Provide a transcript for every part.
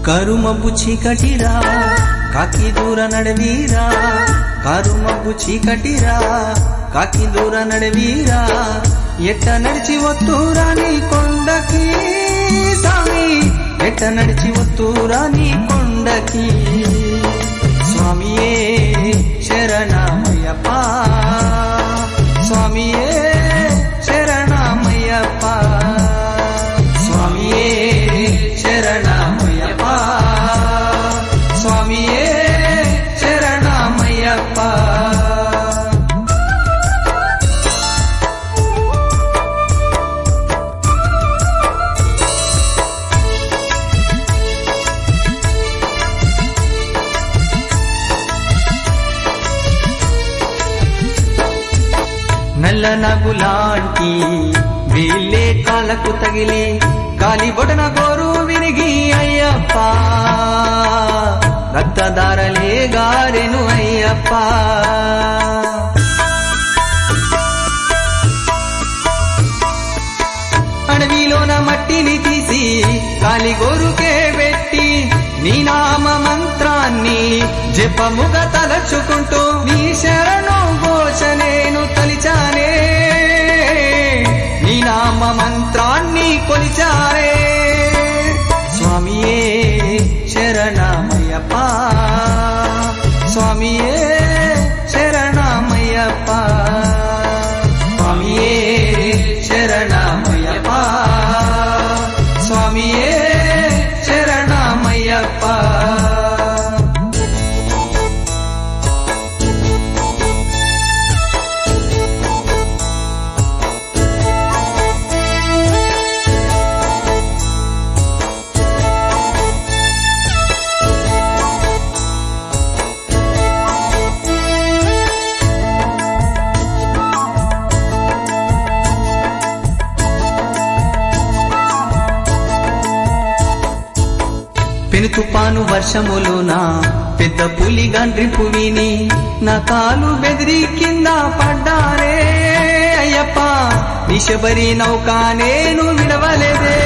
కరుమబ్బు చీకటిరా కాకి దూర నడవీరా కరుమబ్బు చీకటిరా కాకి దూర నడవీరా ఎట్ట నడిచి వత్తురా నీ కొండకి స్వామి ఎట్ట నడిచి వత్తురా నీ కొండకి స్వామియే శరణమయ్యప్ప స్వామియే శరణమయ్యప్ప స్వామియే శరణమయ్యప్ప స్వామియే శరణమయ్యప్ప నల్ల నగులాంటి వీళ్ళే కాళ్ళకు తగిలి గాలి బొడన గోరు విరిగి అయ్యప్ప రక్తదారలే గారెను అయ్యప్ప అడవిలోన మట్టిని తీసి కాలి గోరుకే పెట్టి నీ నామ మంత్రాన్ని జపముగా తలచుకుంటూ నీ శరణు ఘోష నేను తలిచానే నీ నామ మంత్రాన్ని కొలిచారే స్వామియే శరణమయ్యప్ప స్వామియే శరణమయ్యప్ప స్వామియే శరణమయ్యప్ప స్వామియే శరణమయ్యప్ప పెను తుపాను వర్షములోన పెద్ద పులి గండ్రింపు విని నా కాలు బెదిరి కింద పడ్డారే అయ్యప్ప నిశబరి నౌక నేను విడవలేదే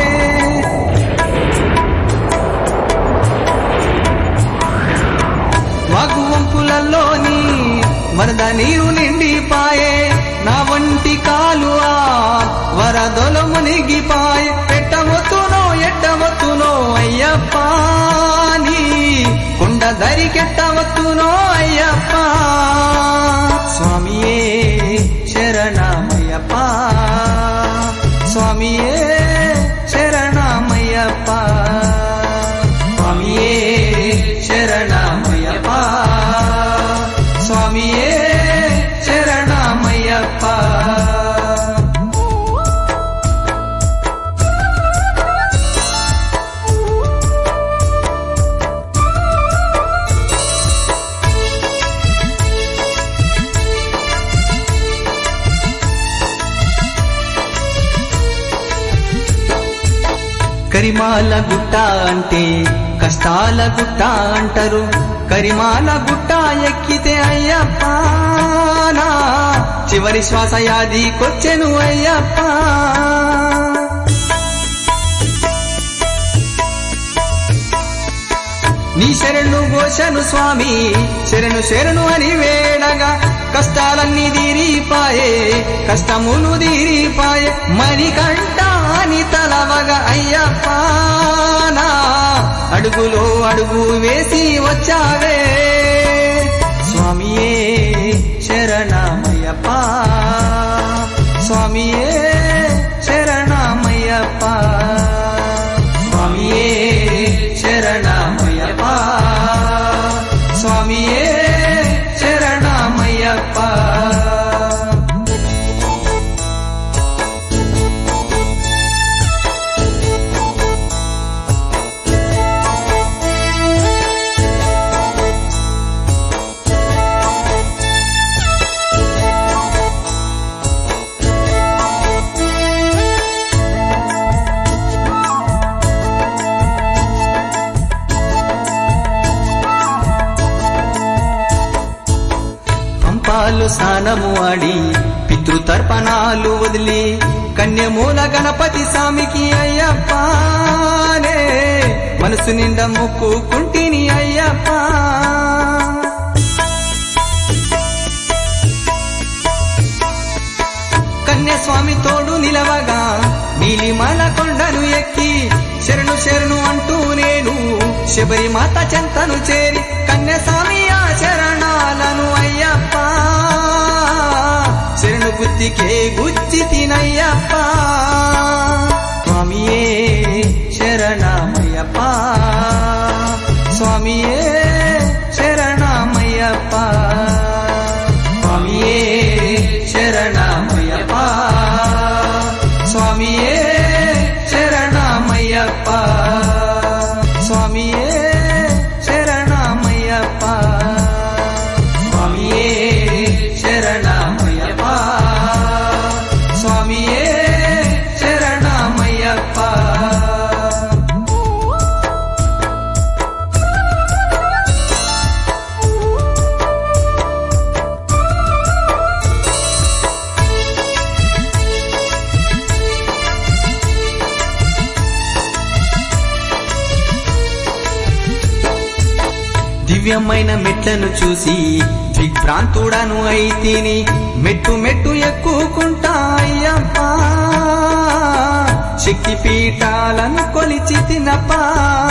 వాగు వంపులలోని వరద నీరు నిండిపాయే నా వంటి కాలు ఆ వరదలు మునిగిపాయే పెట్టవచ్చునో ఎట్టవచ్చునో అయ్యప్ప నీ కుండ దరికెట్టవచ్చునో అయ్యప్ప స్వామియే శరణమయ్యప్ప స్వామియే శరణమయ్యప్ప స్వామియే శరణమయ్యప్ప స్వామియే శరణమయ్యప్ప కరిమాల గుట్ట అంటే కష్టాల గుట్ట అంటారు కరిమాల గుట్ట ఎక్కితే అయ్యప్ప నా చివరి శ్వాస యాదికొచ్చెను అయ్యప్ప నీ శరణు ఘోషను స్వామి శరణు శరణు అని వేడగా కష్టాలన్నీ తీరిపాయే కష్టములు తీరిపాయే మణికంఠ అని తలవగా అయ్యప్ప నా అడుగులో అడుగు వేసి వచ్చావే స్వామియే శరణమయ్యప్ప స్వామియే శరణమయ్యప్ప స్వామియే శరణమయ్యప్ప స్వామియే శరణమయ్యప్ప పంపాలు స్నానము ఆడి పితృతర్పణాలు వదిలి కన్యమూల గణపతి స్వామికి అయ్యప్పనే మనసు నిండా మొక్కుకుంటిని అయ్యప్ప కన్యస్వామి తోడు నిలవగా నీలిమల కొండను ఎక్కి శరణు శరణు అంటూ నేను శబరిమాత చెంతను చేరి కన్యస్వామి ఆ శరణాలను అయ్యప్ప శరణు గుత్తికే గుచ్చి తినయ్యప్ప స్వామియే శరణమయ్యప్ప స్వామియే శరణమయ్యప్ప స్వామియే శరణమయ్యప్ప స్వామియే శరణమయ్యప్ప స్వామియే శరణమయ్యప్ప స్వామియే శరణమయ్యప్ప స్వామియే శరణమయ్యప్ప దివ్యమైన మెట్లను చూసి దిగ్భ్రాంతుడను అయితిని మెట్టు మెట్టు ఎక్కుకుంటా అయ్యప్ప శక్తి పీఠాలను కొలిచి తినప్పా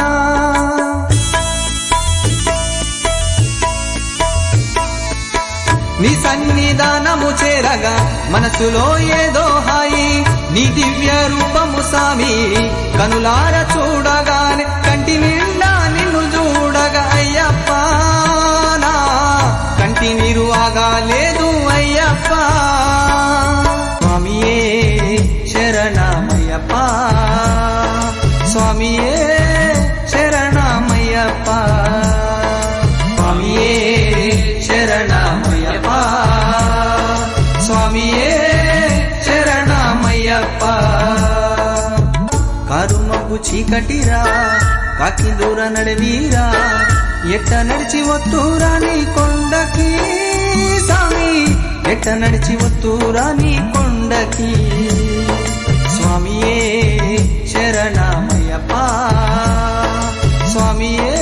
నీ సన్నిధానము చేరగా మనసులో ఏదో హాయి నీ దివ్య రూపము సామి కనులార చూడగానే కంటి నిండా నిన్ను చూడగా అయ్యప్ప నా కంటి నీరు ఆగాలేదు అయ్యప్ప స్వామియే శరణమయ్యప్ప స్వామియే శరణమయ్యప్ప స్వామియే శరణమయ్యప్ప స్వామియే శరణమయ్యప్ప కరుమకు చీకటిరా కాకి దూర నడవీరా ఎట్ట నడిచి వత్తురా నీ కొండకి స్వామి ఎట్ట నడిచి వత్తురా నీ కొండకి స్వామియే శరణమయ్యప్ప స్వామియే